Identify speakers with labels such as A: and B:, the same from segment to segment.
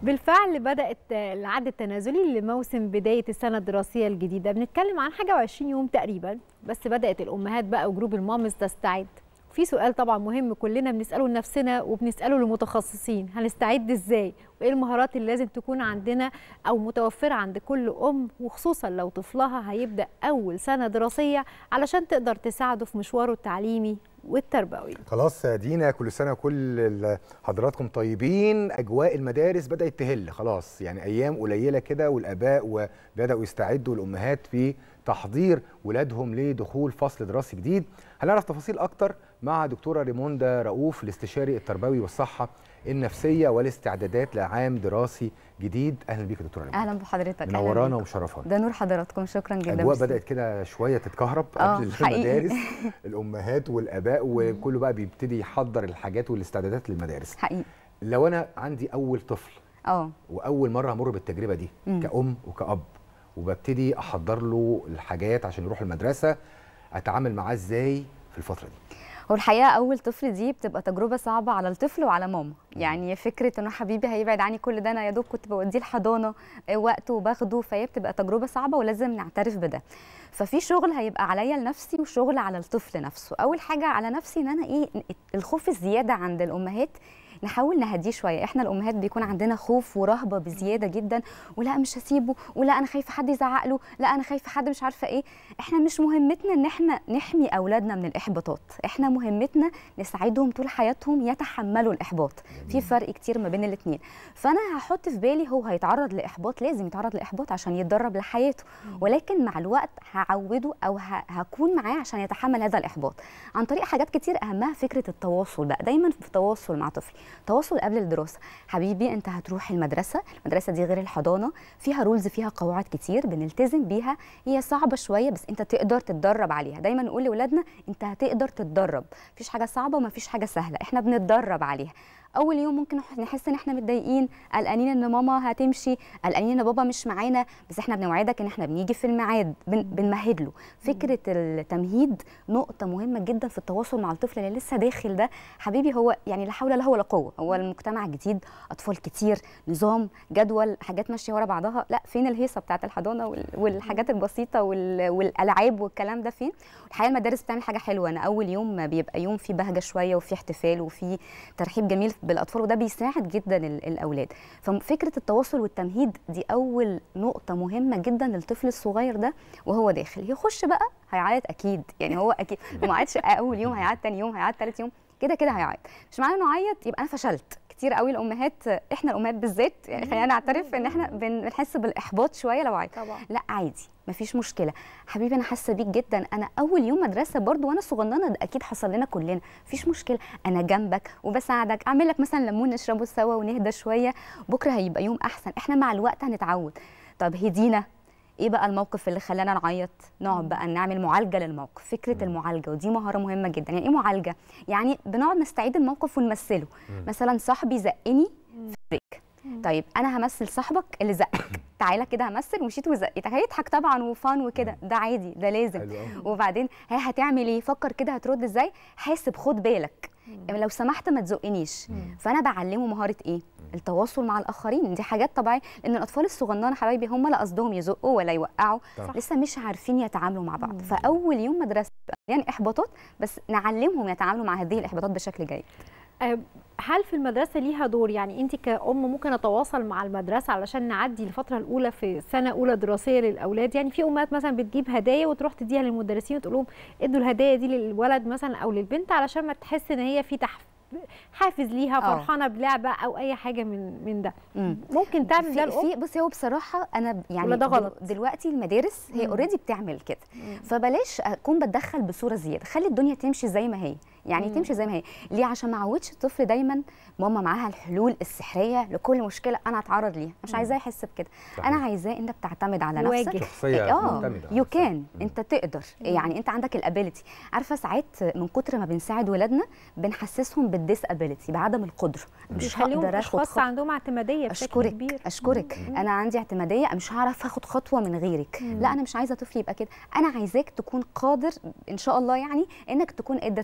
A: بالفعل بدأت العد التنازلي لموسم بداية السنة الدراسية الجديدة بنتكلم عن حاجة وعشرين يوم تقريبا بس بدأت الأمهات بقى وجروب المامز تستعد في سؤال طبعا مهم كلنا بنسأله لنفسنا وبنسأله للمتخصصين هنستعد ازاي وايه المهارات اللي لازم تكون عندنا او متوفرة عند كل أم وخصوصا لو طفلها هيبدأ أول سنة دراسية علشان تقدر تساعده في مشواره التعليمي والتربوي
B: خلاص يا دينا كل سنه وكل حضراتكم طيبين اجواء المدارس بدات تهل خلاص يعني ايام قليله كده والاباء وبداوا يستعدوا الامهات في تحضير ولادهم لدخول فصل دراسي جديد هنعرف تفاصيل اكتر مع دكتوره ريموندا رؤوف الاستشاري التربوي والصحه النفسيه والاستعدادات لعام دراسي جديد اهلا بيك يا دكتوره ريموندا
C: اهلا بحضرتك
B: منورانا ومشرفانا
C: ده نور حضراتكم شكرا جدا
B: اجواء بدات كده شويه تتكهرب
C: آه،
B: قبل
C: حقيقي.
B: المدارس الامهات والاباء وكله بقى بيبتدي يحضر الحاجات والاستعدادات للمدارس
C: حقيقي
B: لو انا عندي اول طفل
C: اه
B: واول مره امر بالتجربه دي
C: مم.
B: كأم وكأب وببتدي احضر له الحاجات عشان يروح المدرسه اتعامل معاه ازاي في الفتره دي
C: هو الحقيقه اول طفل دي بتبقى تجربه صعبه على الطفل وعلى ماما يعني فكره انه حبيبي هيبعد عني كل ده انا يا دوب كنت بوديه الحضانه آه، وقت وباخده فهي بتبقى تجربه صعبه ولازم نعترف بده ففي شغل هيبقى عليا لنفسي وشغل على الطفل نفسه اول حاجه على نفسي ان انا ايه الخوف الزياده عند الامهات نحاول نهديه شويه احنا الامهات بيكون عندنا خوف ورهبه بزياده جدا ولا مش هسيبه ولا انا خايفه حد يزعق له لا انا خايفه حد مش عارفه ايه احنا مش مهمتنا ان احنا نحمي اولادنا من الاحباطات احنا مهمتنا نساعدهم طول حياتهم يتحملوا الاحباط في فرق كتير ما بين الاثنين فانا هحط في بالي هو هيتعرض لاحباط لازم يتعرض لاحباط عشان يتدرب لحياته ولكن مع الوقت هعوده او ه- هكون معاه عشان يتحمل هذا الاحباط عن طريق حاجات كتير اهمها فكره التواصل بقى دايما في تواصل مع طفلي تواصل قبل الدراسه حبيبي انت هتروح المدرسه المدرسه دي غير الحضانه فيها رولز فيها قواعد كتير بنلتزم بيها هي صعبه شويه بس انت تقدر تتدرب عليها دايما نقول لاولادنا انت هتقدر تتدرب مفيش حاجه صعبه ومفيش حاجه سهله احنا بنتدرب عليها اول يوم ممكن نح- نحس ان احنا متضايقين قلقانين ان ماما هتمشي قلقانين ان بابا مش معانا بس احنا بنوعدك ان احنا بنيجي في الميعاد بن بنمهد له فكره التمهيد نقطه مهمه جدا في التواصل مع الطفل اللي لسه داخل ده حبيبي هو يعني لا حول له ولا قوه هو المجتمع جديد اطفال كتير نظام جدول حاجات ماشيه ورا بعضها لا فين الهيصه بتاعت الحضانه وال- والحاجات البسيطه وال- والالعاب والكلام ده فين الحقيقه المدارس بتعمل حاجه حلوه انا اول يوم بيبقى يوم فيه بهجه شويه وفيه احتفال وفيه ترحيب جميل بالاطفال وده بيساعد جدا ال- الاولاد ففكره التواصل والتمهيد دي اول نقطه مهمه جدا للطفل الصغير ده وهو داخل يخش بقى هيعيط اكيد يعني هو اكيد وما عيطش اول يوم هيعيط تاني يوم هيعيط تالت يوم كده كده هيعيط مش معناه انه عيط يبقى انا فشلت كتير قوي الامهات احنا الامهات بالذات يعني خلينا نعترف ان احنا بن- بنحس بالاحباط شويه لو عيط
A: طبعا
C: لا عادي مفيش مشكله حبيبي انا حاسه بيك جدا انا اول يوم مدرسه برضو وانا صغننه ده اكيد حصل لنا كلنا مفيش مشكله انا جنبك وبساعدك اعمل لك مثلا ليمون نشربه سوا ونهدى شويه بكره هيبقى يوم احسن احنا مع الوقت هنتعود طب هدينا ايه بقى الموقف اللي خلانا نعيط نقعد بقى نعمل معالجه للموقف فكره المعالجه ودي مهاره مهمه جدا يعني ايه معالجه يعني بنقعد نستعيد الموقف ونمثله مثلا صاحبي زقني في بريك طيب انا همثل صاحبك اللي زقك تعالى كده همثل ومشيت وزقتك هيضحك طبعا وفان وكده ده عادي ده لازم
B: حلو قوي
C: وبعدين هي هتعمل ايه فكر كده هترد ازاي حاسب خد بالك لو سمحت ما تزقنيش فانا بعلمه مهاره ايه التواصل مع الاخرين دي حاجات طبيعيه لان الاطفال الصغننه حبايبي هم لا قصدهم يزقوا ولا يوقعوا
B: صح.
C: لسه مش عارفين يتعاملوا مع بعض فاول يوم مدرسه يعني احباطات بس نعلمهم يتعاملوا مع هذه الاحباطات بشكل جيد
A: آه، هل في المدرسه ليها دور يعني انت كأم ممكن اتواصل مع المدرسه علشان نعدي الفتره الاولى في سنه اولى دراسيه للاولاد يعني في امهات مثلا بتجيب هدايا وتروح تديها للمدرسين وتقول لهم ادوا الهدايا دي للولد مثلا او للبنت علشان ما تحس ان هي في تحف حافز ليها
C: آه.
A: فرحانه بلعبه او اي حاجه من من ده
C: مم.
A: ممكن تعمل ده
C: في,
A: الام
C: في بصي هو بصراحه انا يعني
A: ولا ده
C: دل-
A: غلط؟
C: دلوقتي المدارس هي
A: مم.
C: اوريدي بتعمل كده فبلاش اكون بتدخل بصوره زياده خلي الدنيا تمشي زي ما هي يعني
A: مم.
C: تمشي زي ما هي ليه عشان ما اعودش الطفل دايما ماما معاها الحلول السحريه لكل مشكله انا اتعرض ليها مش عايزاه يحس بكده
B: صحيح.
C: انا عايزاه انت بتعتمد على
A: يواجه.
C: نفسك
B: شخصيه
C: اه
B: معتمده على
C: يو
B: نفسها.
C: كان انت تقدر يعني انت عندك الابيليتي عارفه ساعات من كتر ما بنساعد ولادنا بنحسسهم بالديس ابيليتي بعدم القدره مش
A: بيخليهم
C: هقدر اخد
A: اشخاص
C: خطوه
A: عندهم اعتماديه بشكل
C: اشكرك
A: كبير
C: اشكرك انا عندي اعتماديه مش هعرف اخد خطوه من غيرك لا انا مش عايزه طفلي يبقى كده انا عايزاك تكون قادر ان شاء الله يعني انك تكون قادر تعمل الحاجات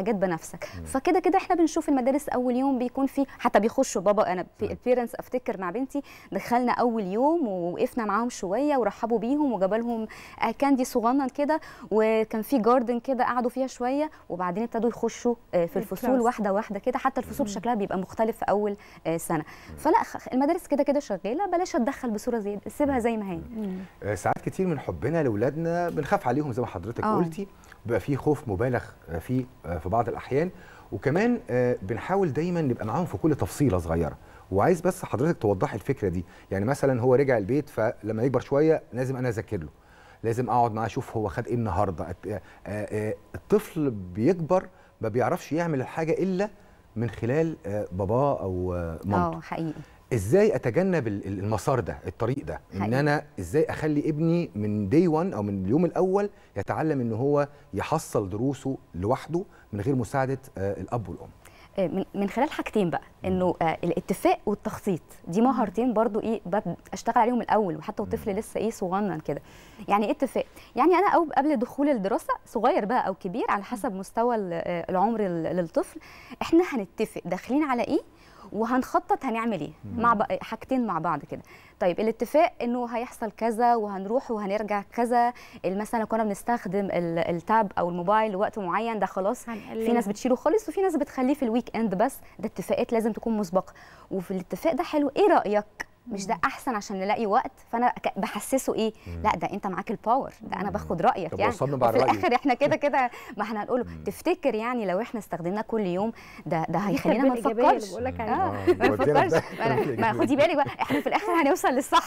C: حاجات بنفسك فكده كده احنا بنشوف المدارس اول يوم بيكون في حتى بيخشوا بابا انا البيرنتس افتكر مع بنتي دخلنا اول يوم ووقفنا معاهم شويه ورحبوا بيهم وجاب لهم آه، كاندي صغنن كده وكان في جاردن كده قعدوا فيها شويه وبعدين ابتدوا يخشوا آه، في الفصول
A: الكلاس.
C: واحده واحده كده حتى الفصول شكلها بيبقى مختلف في اول آه، سنه فلا خ- المدارس كده كده شغاله بلاش اتدخل بصوره زي دي، سيبها زي ما هي
B: آه، ساعات كتير من حبنا لاولادنا بنخاف عليهم زي ما حضرتك
C: آه.
B: قلتي بيبقى في خوف مبالغ آه، فيه آه، في بعض الاحيان وكمان آه، بنحاول دايما نبقى معاهم في كل تفصيله صغيره وعايز بس حضرتك توضحي الفكره دي يعني مثلا هو رجع البيت فلما يكبر شويه لازم انا اذاكر له لازم اقعد معاه اشوف هو خد ايه النهارده أت- آه، آه، الطفل بيكبر ما بيعرفش يعمل الحاجه الا من خلال آه، باباه او آه، مامته
C: اه حقيقي
B: ازاي اتجنب ال- ال- المسار ده الطريق ده ان
C: حقيقي.
B: انا ازاي اخلي ابني من دي 1 او من اليوم الاول يتعلم ان هو يحصل دروسه لوحده من غير مساعده آه، الاب والام
C: آه، من- من خلال حاجتين بقى انه آه، الاتفاق والتخطيط دي مهارتين برضو ايه بب- اشتغل عليهم الاول وحتى والطفل لسه ايه صغنن كده يعني ايه اتفاق يعني انا أو قبل دخول الدراسه صغير بقى او كبير على حسب مستوى ال- آه، العمر ال- للطفل احنا هنتفق داخلين على ايه وهنخطط هنعمل ايه مع بق- حاجتين مع بعض كده طيب الاتفاق انه هيحصل كذا وهنروح وهنرجع كذا مثلا كنا بنستخدم ال- التاب او الموبايل لوقت معين ده خلاص
A: هنقللها.
C: في ناس بتشيله خالص وفي ناس بتخليه في الويك اند بس ده اتفاقات لازم تكون مسبقه وفي الاتفاق ده حلو ايه رايك مش ده احسن عشان نلاقي وقت فانا ك- بحسسه ايه لا ده انت معاك الباور ده انا باخد رايك
B: طب
C: يعني
B: وصلنا بقى
C: وفي
B: الرأي.
C: الاخر احنا كده كده ما احنا هنقوله تفتكر يعني لو احنا استخدمناه كل يوم ده ده هيخلينا ما
A: التربية الإيجابية اللي
C: نفكرش
A: بقول لك
C: اه
A: عليها.
C: ما
B: ودينا
C: نفكرش
B: في
C: ما
B: ده.
C: أنا- ما خدي بالك بقى احنا في الاخر هنوصل للصح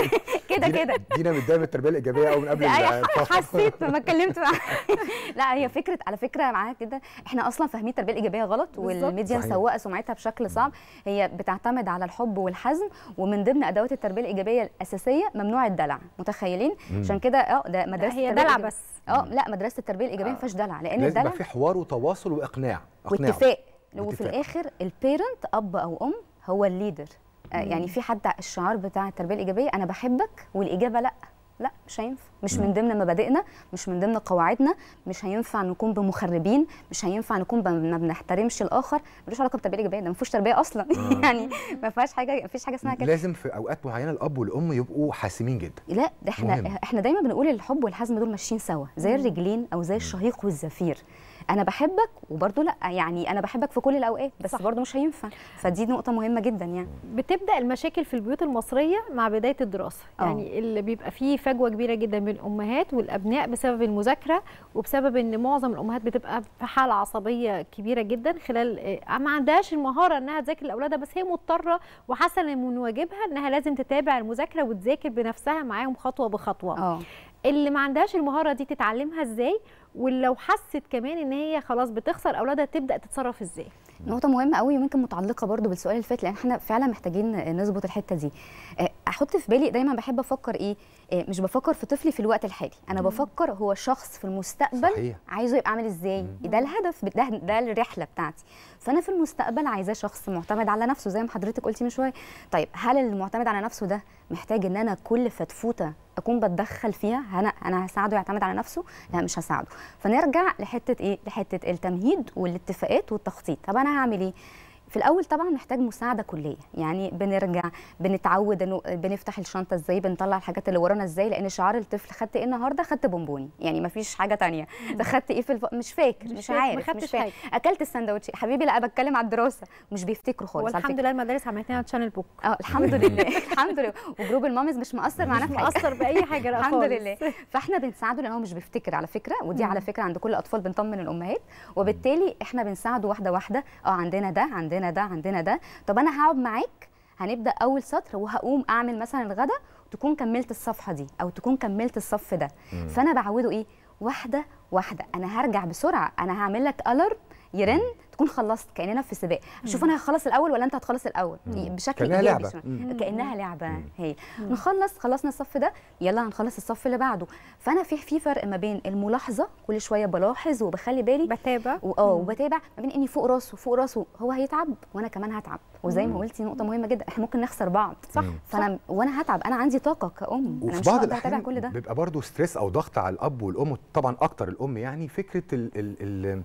C: كده
B: دينا-
C: كده
B: دينا متضايقه من التربيه الايجابيه او من قبل
C: أيوة،
B: الفصل.
C: حسيت لما اتكلمت معاها لا هي فكره على فكره معاها كده احنا اصلا فاهمين التربيه الايجابيه غلط
A: بالظبط.
C: والميديا
B: صحيح.
C: مسوقه سمعتها بشكل صعب هي بتعتمد على الحب والحزم ومن ضمن ادوات التربيه الايجابيه الاساسيه ممنوع الدلع متخيلين عشان كده اه ده مدرسه
A: هي
C: التربية
A: دلع
C: الإيجابية-
A: بس.
C: اه لا مدرسه التربيه الايجابيه ما فيهاش دلع لان
B: لازم
C: الدلع
B: يبقى في حوار وتواصل واقناع أقنعه.
C: واتفاق وفي
B: واتفاق.
C: الاخر البيرنت اب او ام هو الليدر آه، يعني في حد الشعار بتاع التربيه الايجابيه انا بحبك والاجابه لا لا مش هينفع مش من ضمن مبادئنا مش من ضمن قواعدنا مش هينفع نكون بمخربين مش هينفع نكون ب- ما بنحترمش الاخر ملوش علاقه بالتربيه الايجابيه ده ما فيهوش تربيه اصلا يعني ما فيهاش حاجه ما فيش حاجه اسمها كده
B: لازم في اوقات معينه الاب والام يبقوا حاسمين جدا
C: لا ده احنا
B: مهم.
C: احنا دايما بنقول الحب والحزم دول ماشيين سوا زي الرجلين او زي الشهيق والزفير انا بحبك وبرضه لا يعني انا بحبك في كل الاوقات بس
A: صح.
C: برضه مش هينفع فدي نقطه مهمه جدا يعني
A: بتبدا المشاكل في البيوت المصريه مع بدايه الدراسه
C: آه.
A: يعني اللي بيبقى فيه فجوه كبيره جدا بين الامهات والابناء بسبب المذاكره وبسبب ان معظم الامهات بتبقى في حاله عصبيه كبيره جدا خلال آه، ما عندهاش المهاره انها تذاكر لاولادها بس هي مضطره وحاسه ان من واجبها انها لازم تتابع المذاكره وتذاكر بنفسها معاهم خطوه بخطوه
C: اه
A: اللي ما عندهاش المهاره دي تتعلمها ازاي ولو حست كمان ان هي خلاص بتخسر اولادها تبدا تتصرف ازاي
C: نقطة مهمة قوي ويمكن متعلقة برضو بالسؤال اللي فات لأن احنا فعلا محتاجين نظبط الحتة دي. آه، أحط في بالي دايما بحب أفكر إيه؟ آه، مش بفكر في طفلي في الوقت الحالي، أنا بفكر هو شخص في المستقبل
B: صحيح.
C: عايزه يبقى عامل إزاي؟ ده الهدف ده ده الرحلة بتاعتي. فأنا في المستقبل عايزاه شخص معتمد على نفسه زي ما حضرتك قلتي من شوية. طيب هل المعتمد على نفسه ده محتاج إن أنا كل فتفوتة أكون بتدخل فيها؟ أنا أنا هساعده يعتمد على نفسه؟ لا مش هساعده. فنرجع لحتة إيه؟ لحتة التمهيد والاتفاقات والتخطيط. طب أنا هعمل إيه؟ في الاول طبعا محتاج مساعده كليه يعني بنرجع بنتعود انه بنفتح الشنطه ازاي بنطلع الحاجات اللي ورانا ازاي لان شعار الطفل خدت ايه النهارده خدت بونبوني يعني ما فيش حاجه تانية ده خدت ايه في الف... مش فاكر
A: مش
C: مش,
A: فاكر، ما
C: عارف
A: خدتش
C: مش فاكر اكلت السندوتش حبيبي لا بتكلم على الدراسه مش بيفتكروا خالص على
A: والحمد
C: فكرة.
A: لله المدارس عملت لنا تشانل بوك
C: اه الحمد لله الحمد لله وجروب المامز مش مؤثر معانا
A: مش
C: في حاجه
A: مؤثر باي حاجه لا
C: الحمد
A: خالص.
C: لله فاحنا بنساعده لان هو مش بيفتكر على فكره ودي على فكره عند كل الاطفال بنطمن الامهات وبالتالي احنا بنساعده واحده واحده اه عندنا ده عندنا ده عندنا ده طب انا هقعد معاك هنبدا اول سطر وهقوم اعمل مثلا الغدا تكون كملت الصفحه دي او تكون كملت الصف ده فانا بعوده ايه واحده واحده انا هرجع بسرعه انا هعمل لك الارم يرن تكون خلصت كاننا في سباق شوف انا هخلص الاول ولا انت هتخلص الاول بشكل
B: كأنها
C: ايجابي
B: لعبة.
C: شوية.
B: مم.
C: كانها لعبه هي نخلص خلصنا الصف ده يلا هنخلص الصف اللي بعده فانا في في فرق ما بين الملاحظه كل شويه بلاحظ وبخلي بالي
A: بتابع
C: واه وبتابع ما بين اني فوق راسه فوق راسه هو هيتعب وانا كمان هتعب وزي ما قلتي نقطه مهمه جدا احنا ممكن نخسر بعض
A: صح
C: فانا وانا هتعب انا عندي طاقه كأم انا
B: وفي
C: مش
B: بعض
C: هقدر اتابع
B: الاحيان
C: كل ده
B: بيبقى برضه ستريس او ضغط على الاب والام طبعا اكتر الام يعني فكره ال ال ال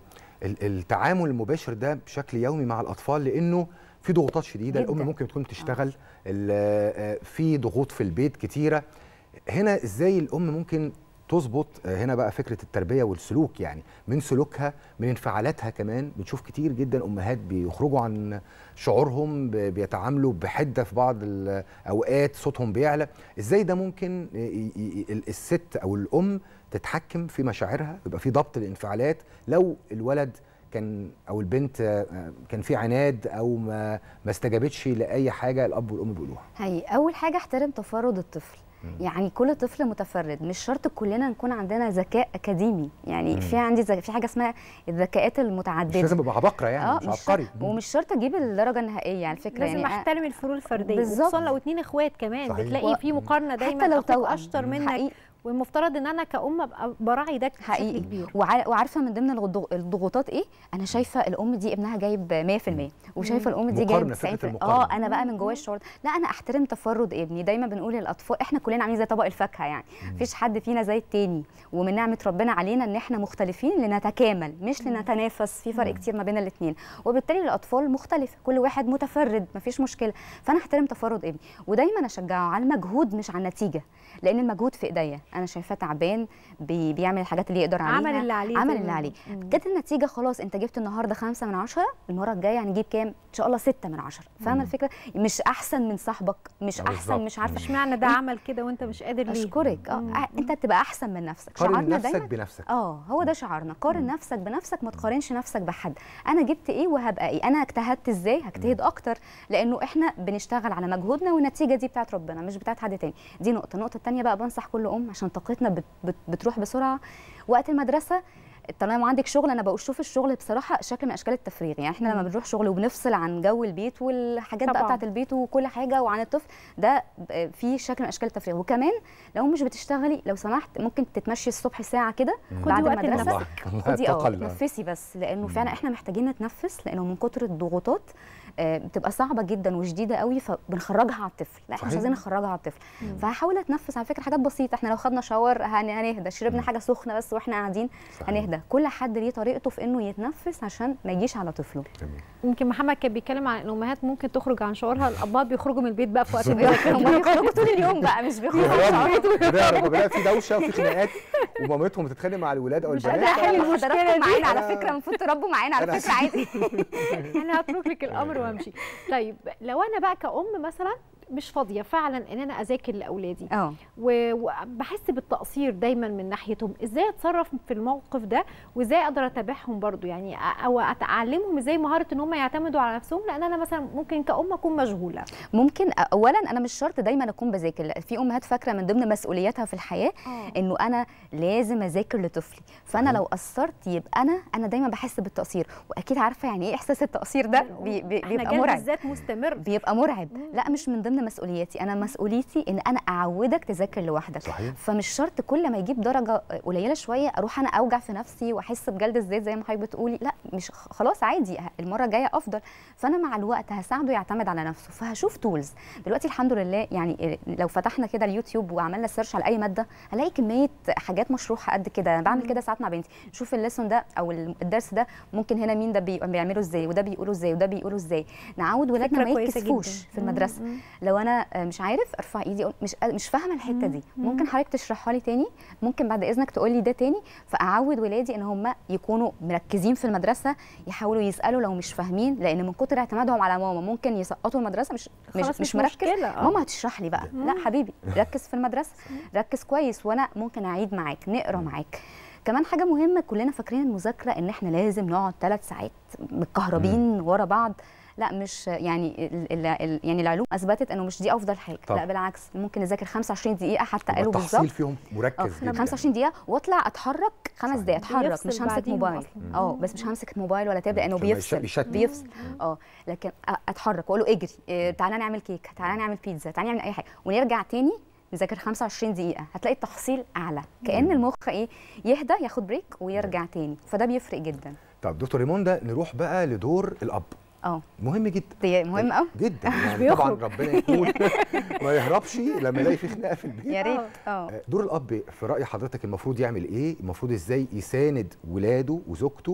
B: ال- التعامل المباشر ده بشكل يومي مع الاطفال لانه في ضغوطات شديده
C: جداً.
B: الام ممكن تكون تشتغل ال- آه، في ضغوط في البيت كتيره هنا ازاي الام ممكن تظبط آه، هنا بقى فكره التربيه والسلوك يعني من سلوكها من انفعالاتها كمان بنشوف كتير جدا امهات بيخرجوا عن شعورهم ب- بيتعاملوا بحده في بعض الاوقات صوتهم بيعلى ازاي ده ممكن ي- ي- ي- الست او الام تتحكم في مشاعرها يبقى في ضبط الانفعالات لو الولد كان او البنت آه، كان في عناد او ما ما استجابتش لاي حاجه الاب والام بيقولوها
C: هي اول حاجه احترم تفرد الطفل
B: مم.
C: يعني كل طفل متفرد مش شرط كلنا نكون عندنا ذكاء اكاديمي يعني
B: مم.
C: في عندي ذك... في حاجه اسمها الذكاءات
B: مش
C: المتعدده
B: لازم ابقى عبقره يعني
C: اه
B: مش
C: مش
B: عبقري
C: شرط ومش شرط اجيب الدرجه النهائيه على فكره
A: لازم
C: يعني
A: احترم الفروق الفرديه
C: بالظبط.
A: خصوصا لو اتنين اخوات كمان
B: صحيح.
A: بتلاقي
C: و-
A: في مقارنه دايما
C: حتى لو
A: أخوك
C: توأم.
A: اشطر منك
C: حقيقي
A: والمفترض ان انا كأم ابقى براعي ده بشكل
C: حقيقي
A: كبير
C: وع- وعارفه من ضمن الغض- الضغوطات ايه انا شايفه الام دي ابنها جايب 100% وشايفه الام دي جايب
B: مقارنة، فكرة
C: 90%
B: المقارنة.
C: اه انا بقى من جوايا الشعور ده. لا انا احترم تفرد ابني دايما بنقول للاطفال احنا كلنا عاملين زي طبق الفاكهه يعني مفيش حد فينا زي التاني ومن نعمه ربنا علينا ان احنا مختلفين لنتكامل مش لنتنافس في فرق كتير ما بين الاثنين وبالتالي الاطفال مختلفه كل واحد متفرد مفيش مشكله فانا احترم تفرد ابني ودايما اشجعه على المجهود مش على النتيجه لان المجهود في ايديا انا شايفاه تعبان بي بيعمل الحاجات اللي يقدر عليها
A: عمل اللي عليه
C: عمل
A: زي
C: اللي
A: ما
C: عليه
A: بنقول.
C: جت النتيجه خلاص انت جبت النهارده خمسة من عشرة المره الجايه هنجيب كام ان شاء الله ستة من عشرة فاهمه الفكره مش احسن من صاحبك مش
B: آه،
C: احسن
B: بالظبط.
C: مش عارفه
A: اشمعنى ده عمل كده وانت مش قادر ليه
C: اشكرك اه
A: مم.
C: آه، انت تبقى احسن من نفسك
B: قارن
C: شعارنا
B: نفسك
C: دايما
B: بنفسك
C: اه هو ده شعارنا قارن نفسك بنفسك ما تقارنش نفسك بحد انا جبت ايه وهبقى ايه انا اجتهدت ازاي هجتهد اكتر لانه احنا بنشتغل على مجهودنا والنتيجه دي بتاعت ربنا مش بتاعت حد تاني دي نقطه النقطه التانيه بقى بنصح كل ام عشان طاقتنا بت بت بتروح بسرعه وقت المدرسه طالما عندك شغل انا بشوف الشغل بصراحه شكل من اشكال التفريغ يعني احنا لما بنروح شغل وبنفصل عن جو البيت والحاجات بقى
A: طبعاً.
C: بتاعت البيت وكل حاجه وعن الطفل ده ب- في شكل من اشكال التفريغ وكمان لو مش بتشتغلي لو سمحت ممكن تتمشي الصبح ساعه كده
A: خدي
C: بعد
A: وقت
C: المدرسه
B: والله والله
C: خدي اه
B: تقل.
C: تنفسي بس لانه فعلا احنا محتاجين نتنفس لانه من كتر الضغوطات آه، بتبقى صعبه جدا وشديده قوي فبنخرجها على الطفل لا احنا
B: صحيح.
C: مش عايزين نخرجها على الطفل فهحاول اتنفس على فكره حاجات بسيطه احنا لو خدنا شاور هن- هنهدى شربنا حاجه سخنه بس واحنا قاعدين
B: صحيح.
C: هنهدى كل حد ليه طريقته في انه يتنفس عشان ما يجيش على طفله
B: جميل.
A: يمكن محمد كان بيتكلم عن الامهات ممكن تخرج عن شعورها الاباء بيخرجوا من البيت بقى في وقت المذاكره
C: هم بيخرجوا طول اليوم بقى مش بيخرجوا عن شعورهم.
B: بيهربوا بيلاقي في دوشه وفي خناقات ومامتهم بتتخانق مع الولاد او
A: مش
B: البنات
A: قادرة أحل
C: حلو
A: المشكلة
C: حضراتكم
A: دي.
C: معانا على
B: أنا-
C: فكره المفروض تربوا معانا على
B: أنا-
C: فكره عادي
A: انا هترك لك الامر وامشي طيب لو انا بقى كأم مثلا مش فاضيه فعلا ان انا اذاكر لاولادي
C: اه
A: و- وبحس بالتقصير دايما من ناحيتهم ازاي اتصرف في الموقف ده وازاي اقدر اتابعهم برضو يعني أ- او اتعلمهم ازاي مهاره ان هم يعتمدوا على نفسهم لان انا مثلا ممكن كأم اكون مشغوله
C: ممكن اولا انا مش شرط دايما اكون بذاكر لا في امهات فاكره من ضمن مسؤولياتها في الحياه انه انا لازم اذاكر لطفلي فانا
B: صحيح.
C: لو قصرت يبقى انا انا دايما بحس بالتقصير واكيد عارفه يعني ايه احساس التقصير ده بي بي
A: احنا
C: بيبقى
A: جلد
C: مرعب
A: الذات مستمر
C: بيبقى مرعب
A: مم.
C: لا مش من ضمن مسؤولياتي انا مسؤوليتي ان انا اعودك تذاكر لوحدك
B: صحيح
C: فمش شرط كل ما يجيب درجه قليله شويه اروح انا اوجع في نفسي واحس بجلد الذات زي ما حضرتك بتقولي لا مش خلاص عادي المره الجايه افضل فانا مع الوقت هساعده يعتمد على نفسه فهشوف تولز دلوقتي الحمد لله يعني لو فتحنا كده اليوتيوب وعملنا سيرش على اي ماده هلاقي كميه حاجات مشروحه قد كده انا بعمل كده ساعات مع بنتي شوف الليسون ده او الدرس ده ممكن هنا مين ده بي- بيعمله ازاي وده بيقوله ازاي وده بيقوله ازاي نعود ولادنا
A: فكرة
C: ما
A: كويسة
C: يتكسفوش
A: جداً.
C: في المدرسه
A: مم.
C: لو انا آه، مش عارف ارفع ايدي اقول مش مش فاهمه الحته دي ممكن حضرتك تشرحها لي تاني ممكن بعد اذنك تقول لي ده تاني فاعود ولادي ان هم يكونوا مركزين في المدرسه يحاولوا يسالوا لو مش فاهمين لان من كتر اعتمادهم على ماما ممكن يسقطوا المدرسه مش مش,
A: خلاص
C: مش
A: مش
C: مركز
A: مشكلة، آه.
C: ماما هتشرح لي بقى لا حبيبي ركز في المدرسه ركز كويس وانا ممكن اعيد معاك نقرا معاك كمان حاجه مهمه كلنا فاكرين المذاكره ان احنا لازم نقعد ثلاث ساعات متكهربين ورا بعض لا مش يعني ال ال ال يعني العلوم اثبتت انه مش دي افضل حاجه
B: طبعا.
C: لا بالعكس ممكن نذاكر 25 دقيقه حتى
B: يبقى
C: قالوا
B: التحصيل
C: بالظبط
B: فيهم مركز
C: اه
B: جدا
C: 25 دقيقه واطلع اتحرك خمس
B: صحيح.
C: دقايق اتحرك
A: بيفصل
C: مش همسك
A: بعديهم
C: موبايل
A: أصلاً.
C: اه بس مش همسك موبايل ولا تابلت لانه
B: عشان ما
C: بيفصل
B: يشتت.
C: بيفصل اه لكن أ- اتحرك واقول له اجري إيه تعالى نعمل كيك تعالى نعمل بيتزا تعالى نعمل اي حاجه ونرجع تاني نذاكر 25 دقيقه هتلاقي التحصيل اعلى كان المخ ايه يهدى ياخد بريك ويرجع تاني فده بيفرق جدا
B: طب دكتور ريموندا نروح بقى لدور الاب
C: اه
B: مهم جدا
C: دي مهم قوي
B: جدا يعني طبعا
A: بيخرج.
B: ربنا يكون ما يهربش لما يلاقي في خناقه في البيت
C: يا ريت اه
B: آه، دور الاب في راي حضرتك المفروض يعمل ايه المفروض ازاي يساند ولاده وزوجته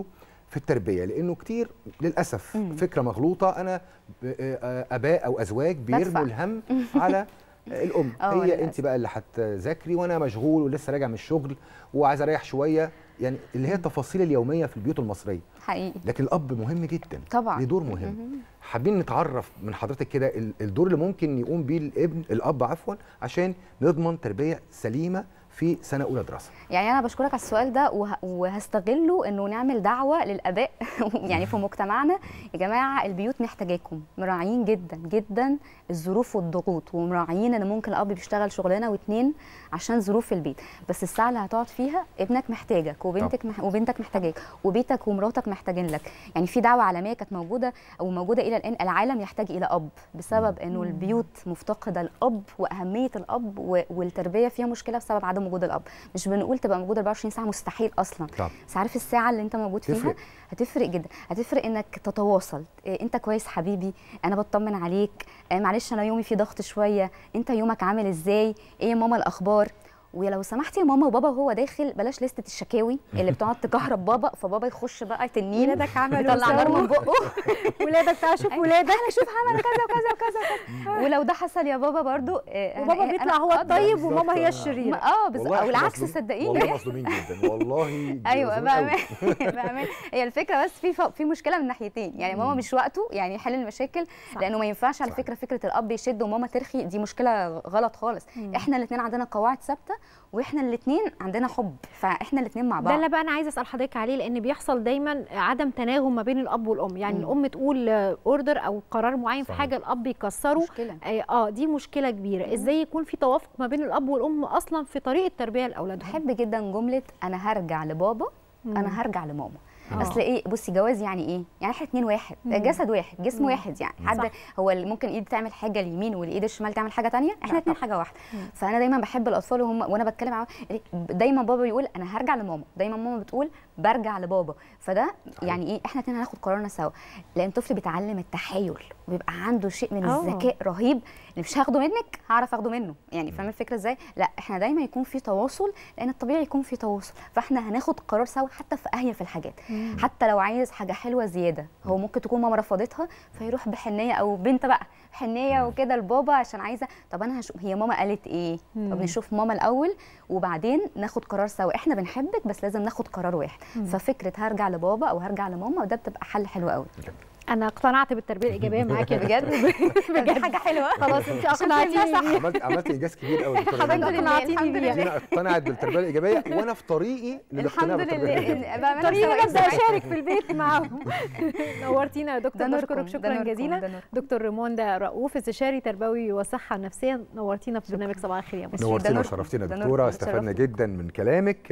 B: في التربيه لانه كتير للاسف
C: مم.
B: فكره مغلوطه انا ب- آه، اباء او ازواج
C: بدفع.
B: بيرموا الهم على الام
C: آه،
B: هي
C: للأسف.
B: انت بقى اللي هتذاكري وانا مشغول ولسه راجع من الشغل وعايز اريح شويه يعني اللي هي التفاصيل اليوميه في البيوت المصريه
C: حقيقي
B: لكن الاب مهم جدا
C: طبعا
B: ليه دور مهم حابين نتعرف من حضرتك كده ال- الدور اللي ممكن يقوم بيه الابن الاب عفوا عشان نضمن تربيه سليمه في سنه اولى دراسه
C: يعني انا بشكرك على السؤال ده وه... وهستغله انه نعمل دعوه للاباء يعني في مجتمعنا يا جماعه البيوت محتاجاكم مراعيين جدا جدا الظروف والضغوط ومراعيين ان ممكن الاب بيشتغل شغلانه واتنين عشان ظروف البيت بس الساعه اللي هتقعد فيها ابنك محتاجك وبنتك مح... وبنتك محتاجاك وبيتك ومراتك محتاجين لك يعني في دعوه عالميه كانت موجوده او موجوده الى الان العالم يحتاج الى اب بسبب انه البيوت مفتقده الاب واهميه الاب و... والتربيه فيها مشكله بسبب عدم وجود الاب مش بنقول تبقى موجود 24 ساعه مستحيل اصلا
B: طب
C: بس عارف الساعه اللي انت موجود فيها
B: تفرق.
C: هتفرق جدا هتفرق انك تتواصل إيه انت كويس حبيبي انا بطمن عليك آه معلش انا يومي فيه ضغط شويه انت يومك عامل ازاي ايه يا ماما الاخبار ولو سمحتي يا ماما وبابا وهو داخل بلاش لستة الشكاوي اللي بتقعد تكهرب بابا فبابا يخش بقى تنين
A: ولادك عملوا
C: يطلع نار
A: وسووا.
C: من بقه
A: ولادك تعال شوف
C: أيوة.
A: ولادك
C: تعالى شوف عمل كذا وكذا وكذا وكذا ولو ده حصل يا بابا برضو آه، أنا-
A: وبابا
C: أنا
A: بيطلع هو
C: أقدر.
A: الطيب وماما
B: بالظبط.
A: هي
B: آه.
A: الشريره
C: اه بس
B: والله
C: او
B: إحنا
C: العكس
B: مظلوم-
C: صدقيني
B: والله مظلومين جدا والله
C: ايوه
B: مظلومين قوي.
C: بأمان بأمان هي الفكره بس في ف- في مشكله من ناحيتين يعني ماما مش وقته يعني يحل المشاكل
A: صح.
C: لانه ما ينفعش على
B: صح.
C: فكره فكره الاب يشد وماما ترخي دي مشكله غلط خالص احنا الاثنين عندنا قواعد ثابته واحنا الاثنين عندنا حب فاحنا الاثنين مع
A: ده
C: بعض
A: اللي بقى انا عايزه اسال حضرتك عليه لان بيحصل دايما عدم تناغم ما بين الاب والام يعني
C: مم.
A: الام تقول اوردر او قرار معين في
B: صحيح.
A: حاجه الاب يكسره
C: مشكله
A: آه، اه دي مشكله كبيره ازاي يكون في توافق ما بين الاب والام اصلا في طريقه تربيه لاولادهم
C: بحب جدا جمله انا هرجع لبابا
A: مم.
C: انا هرجع لماما
A: آه.
C: اصل ايه بصي جواز يعني ايه يعني احنا اتنين واحد
A: مم.
C: جسد واحد جسم
A: مم.
C: واحد يعني
A: صح.
C: حد هو اللي ممكن ايد تعمل حاجه اليمين والايد الشمال تعمل حاجه تانية احنا
A: لا
C: اتنين حاجه واحده فانا دايما بحب الاطفال وهم وانا بتكلم معاهم دايما بابا بيقول انا هرجع لماما دايما ماما بتقول برجع لبابا فده يعني ايه احنا اتنين هناخد قرارنا سوا لان الطفل بيتعلم التحايل وبيبقى عنده شيء من
A: آه.
C: الذكاء رهيب اللي مش هاخده منك هعرف اخده منه يعني فاهم الفكره ازاي لا احنا دايما يكون في تواصل لان الطبيعي يكون في تواصل فاحنا هناخد قرار سوا حتى في اهين في الحاجات حتى لو عايز حاجه حلوه زياده هو ممكن تكون ماما رفضتها فيروح بحنيه او بنت بقى حنيه وكده لبابا عشان عايزه طب انا هشوف هي ماما قالت ايه
A: مم.
C: طب نشوف ماما الاول وبعدين ناخد قرار سوا احنا بنحبك بس لازم ناخد قرار واحد ففكره هرجع لبابا او هرجع لماما وده بتبقى حل حلو قوي
A: انا اقتنعت بالتربيه الايجابيه معاكي
C: بجد بجد حاجه حلوه
A: خلاص انت
C: عشان
A: اقنعتيني
C: فهمتها
A: بيها.
B: عملت عملت انجاز كبير قوي دكتورة
A: حضرتك
B: نجمة.
A: اقنعتيني
C: الحمد
A: بيها
C: لله.
B: دينا اقتنعت بالتربيه الايجابيه وانا في طريقي للاقتناع
C: الحمد
B: بالتربيه
C: لله
B: الايجابيه
C: بأمانة
A: طريقي
C: سواء
A: ابدا
C: سواء.
A: اشارك في البيت معاهم نورتينا يا دكتور
C: ده
A: بشكرك
C: نوركم، ده
A: شكرا
C: نوركم،
A: جزيلا
C: ده نوركم.
A: دكتور ريموندا رؤوف استشاري تربوي وصحه نفسيه نورتينا في برنامج صباح الخير يا مصر
C: ده
B: نورتينا
C: نوركم،
B: وشرفتينا
C: ده
B: دكتوره
C: نوركم،
B: استفدنا
C: اتشرفنا.
B: جدا من كلامك